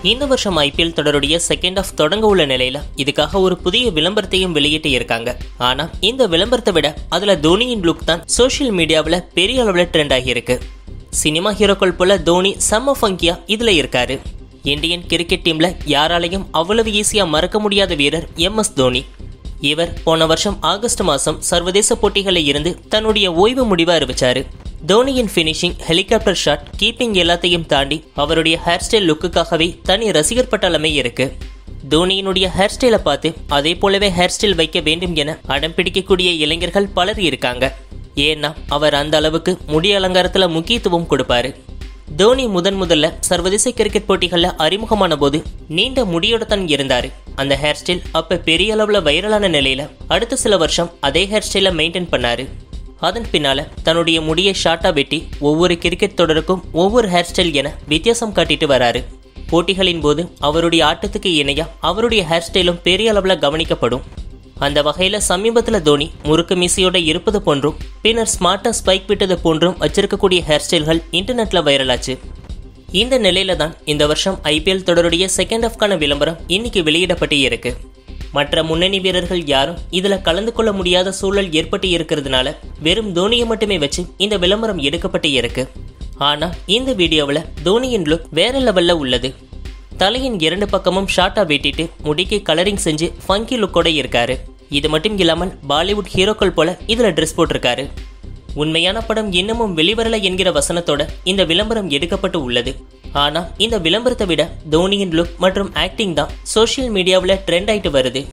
இந்த வருஷம் IPL தொடருடைய second half தொடங்க உள்ள நிலையில இதுக்காக ஒரு புதிய விளம்பரத்தையும் வெளியிட்டு இருக்காங்க ஆனா இந்த விளம்பரத்தை விட அதுல தோனியின் லுக் தான் சோஷியல் மீடியாவில் பெரிய அளவில் ட்ரெண்ட் ஆகியிருக்கு சினிமா ஹீரோக்கள் போல தோனி செம்ம ஃபங்கியா இதுல இருக்காரு இந்தியன் கிரிக்கெட் டீம்ல யாராலையும் அவ்வளவு ஈஸியா மறக்க முடியாத வீரர் எம் எஸ் தோனி இவர் போன வருஷம் ஆகஸ்ட் மாசம் சர்வதேச போட்டிகளில் இருந்து தன்னுடைய ஓய்வு முடிவை அறிவிச்சாரு தோனியின் ஃபினிஷிங் ஹெலிகாப்டர் ஷாட் கீப்பிங் எல்லாத்தையும் தாண்டி அவருடைய ஹேர் ஸ்டைல் லுக்குக்காகவே தனி ரசிகர் பட்டாளமே இருக்கு தோனியினுடைய ஹேர் ஸ்டைலை பார்த்து அதே போலவே ஹேர் ஸ்டைல் வைக்க வேண்டும் என அடம் பிடிக்கக்கூடிய இளைஞர்கள் பலர் இருக்காங்க ஏன்னா அவர் அந்த அளவுக்கு முடி அலங்காரத்துல முக்கியத்துவம் கொடுப்பாரு தோனி முதன் முதல்ல சர்வதேச கிரிக்கெட் போட்டிகள்ல அறிமுகமான போது நீண்ட முடியோட தான் இருந்தாரு அந்த ஹேர் ஸ்டைல் அப்ப பெரிய அளவுல வைரலான நிலையில அடுத்த சில வருஷம் அதே ஹேர் ஸ்டைலை மெயின்டைன் பண்ணாரு அதன் பின்னால தன்னுடைய முடியை ஷார்ட்டா வெட்டி ஒவ்வொரு கிரிக்கெட் தொடருக்கும் ஒவ்வொரு ஹேர் ஸ்டைல் என வித்தியாசம் காட்டிட்டு வராரு போட்டிகளின் போது அவருடைய ஆட்டத்துக்கு இணையா அவருடைய ஹேர் ஸ்டைலும் பெரிய அளவுல கவனிக்கப்படும் அந்த வகையில சமீபத்துல தோனி முறுக்கு மீசையோட இருப்பது போன்றும் பின்னர் ஸ்மார்ட்டா ஸ்பைக் விட்டது போன்றும் வச்சிருக்கக்கூடிய ஹேர் ஸ்டைல்கள் இன்டர்நெட்ல வைரலாச்சு இந்த நிலையில தான் இந்த வருஷம் ஐபிஎல் தொடருடைய செகண்ட் ஆஃப்கான விளம்பரம் இன்னைக்கு வெளியிடப்பட்டு இருக்கு மற்ற முன்னணி வீரர்கள் யாரும் இதுல கலந்து கொள்ள முடியாத சூழல் ஏற்பட்டு இருக்கிறதுனால வெறும் தோனியை மட்டுமே வச்சு இந்த விளம்பரம் எடுக்கப்பட்டு இருக்கு ஆனா இந்த வீடியோவில் தோனியின் லுக் வேற லெவல்ல உள்ளது தலையின் இரண்டு பக்கமும் ஷார்ட்டா வெட்டிட்டு முடிக்கு கலரிங் செஞ்சு ஃபங்கி லுக்கோட இருக்காரு இது மட்டும் இல்லாமல் பாலிவுட் ஹீரோக்கள் போல இதுல ட்ரெஸ் போட்டிருக்காரு உண்மையான படம் இன்னமும் வெளிவரல என்கிற வசனத்தோட இந்த விளம்பரம் எடுக்கப்பட்டு உள்ளது ஆனா இந்த விளம்பரத்தை விட தோனியின் லுக் மற்றும் ஆக்டிங் தான் சோஷியல் மீடியாவில் ட்ரெண்ட் ஆயிட்டு வருது